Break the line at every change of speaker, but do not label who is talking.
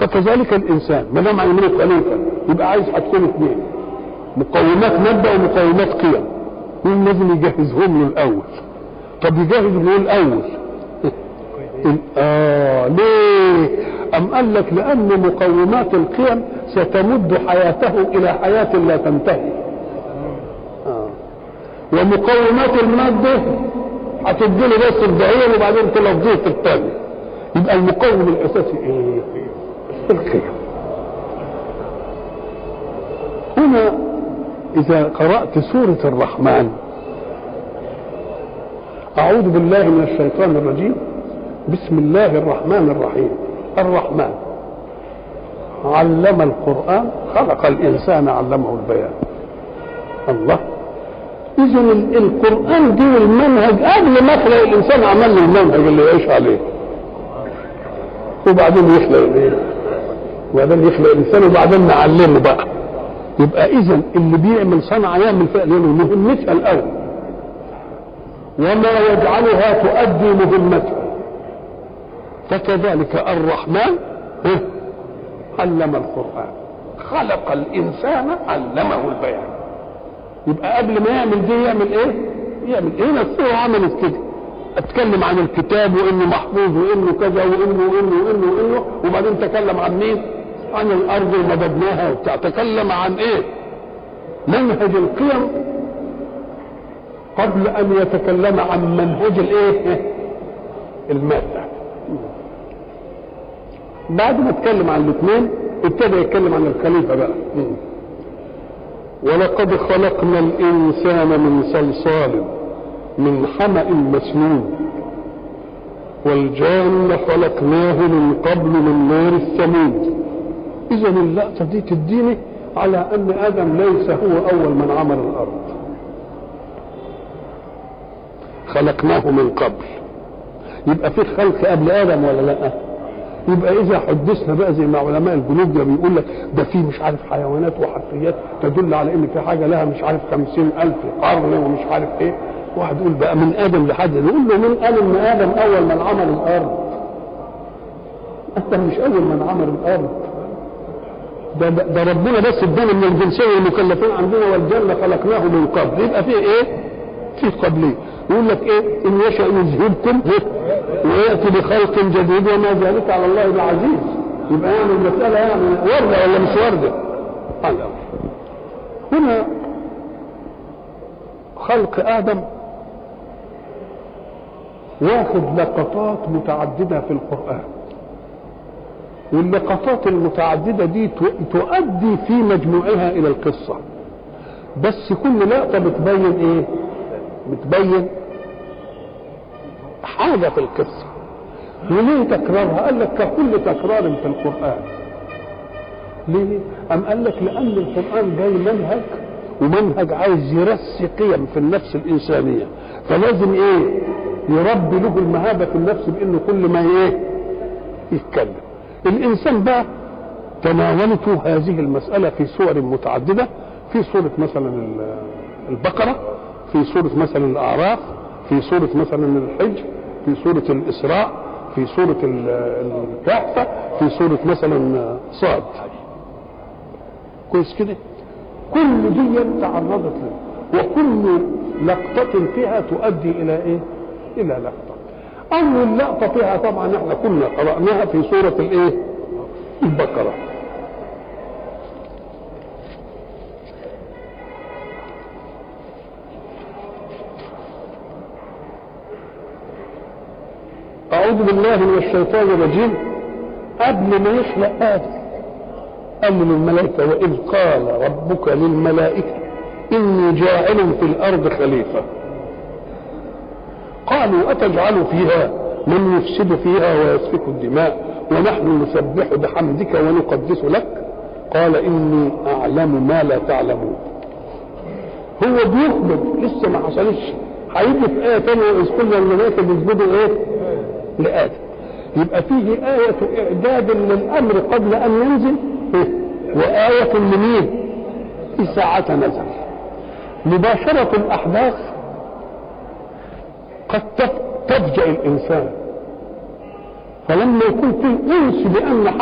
فكذلك الانسان ما دام عايزينه خليفه يبقى عايز حاجتين اثنين مقومات ماده ومقومات قيم مين لازم يجهزهم له الاول طب يجهز له الاول اه ليه ام قال لك لان مقومات القيم ستمد حياته الى حياه لا تنتهي آه. ومقومات الماده هتديله بس الدعير وبعدين تلفظيه في الثاني يبقى المقوم الاساسي ايه القيم هنا اذا قرات سوره الرحمن اعوذ بالله من الشيطان الرجيم بسم الله الرحمن الرحيم الرحمن علم القرآن خلق الإنسان علمه البيان الله إذا القرآن دي المنهج قبل ما يخلق الإنسان عمل له المنهج اللي يعيش عليه وبعدين يخلق الإيه؟ وبعدين يخلق الإنسان وبعدين نعلمه بقى يبقى إذا اللي بيعمل صنعة يعمل فعل مهمتها الأول وما يجعلها تؤدي مهمتها فكذلك الرحمن علم القرآن خلق الإنسان علمه البيان يبقى قبل ما يعمل دي يعمل ايه؟ يعمل ايه؟ نفسه عملت كده اتكلم عن الكتاب وانه محفوظ وانه كذا وانه وانه وانه وانه وبعدين تكلم عن مين؟ عن الارض ومددناها وبتاع تكلم عن ايه؟ منهج القيم قبل ان يتكلم عن منهج الايه؟ الماده بعد ما اتكلم عن الاثنين ابتدى يتكلم عن الخليفه بقى ولقد خلقنا الانسان من صلصال من حمأ مسنون والجان خلقناه من قبل من نار الثمود اذا اللقطه دي تديني على ان ادم ليس هو اول من عمل الارض خلقناه من قبل يبقى في خلق قبل ادم ولا لا يبقى اذا حدثنا بقى زي ما علماء الجنوب بيقول لك ده في مش عارف حيوانات وحفريات تدل على ان في حاجه لها مش عارف خمسين الف قرن ومش عارف ايه واحد يقول بقى من ادم لحد نقول له من قال ان ادم اول من عمل الارض انت مش اول من عمل الارض ده, ده ربنا بس ادانا من الجنسيه المكلفين عندنا والجنه خلقناه من قبل يبقى فيه ايه؟ في قبليه يقول لك ايه ان يشاء يذهبكم وياتي بخلق جديد وما ذلك على الله بعزيز يبقى يعني المساله يعني ورده ولا مش ورده؟ الله هنا خلق ادم واخد لقطات متعدده في القران واللقطات المتعدده دي تؤدي في مجموعها الى القصه بس كل لقطه بتبين ايه بتبين حاجة في القصة وليه تكرارها قال لك ككل تكرار في القرآن ليه أم قال لك لأن القرآن جاي منهج ومنهج عايز يرسي قيم في النفس الإنسانية فلازم إيه يربي له المهابة في النفس بأنه كل ما إيه يتكلم الإنسان بقى تناولته هذه المسألة في صور متعددة في صورة مثلا البقرة في سورة مثلا الأعراف في سورة مثلا الحج في سورة الإسراء في سورة الكهف في سورة مثلا صاد كويس كده كل دي تعرضت له وكل لقطة فيها تؤدي إلى إيه؟ إلى لقطة أول لقطة فيها طبعا احنا كنا قرأناها في سورة الإيه؟ البقرة أعوذ بالله من الشيطان الرجيم قبل ما يخلق آدم قال للملائكة وإذ قال ربك للملائكة إني جاعل في الأرض خليفة قالوا أتجعل فيها من يفسد فيها ويسفك الدماء ونحن نسبح بحمدك ونقدس لك قال إني أعلم ما لا تعلمون هو بيخبر لسه ما حصلش هيجي في آية تانية إذ قلنا الملائكة بيسجدوا إيه؟ لآدم يبقى فيه آية إعداد للأمر قبل أن ينزل وآية لمين؟ في ساعة نزل مباشرة الأحداث قد تفجأ الإنسان فلما يكون في أنس بأن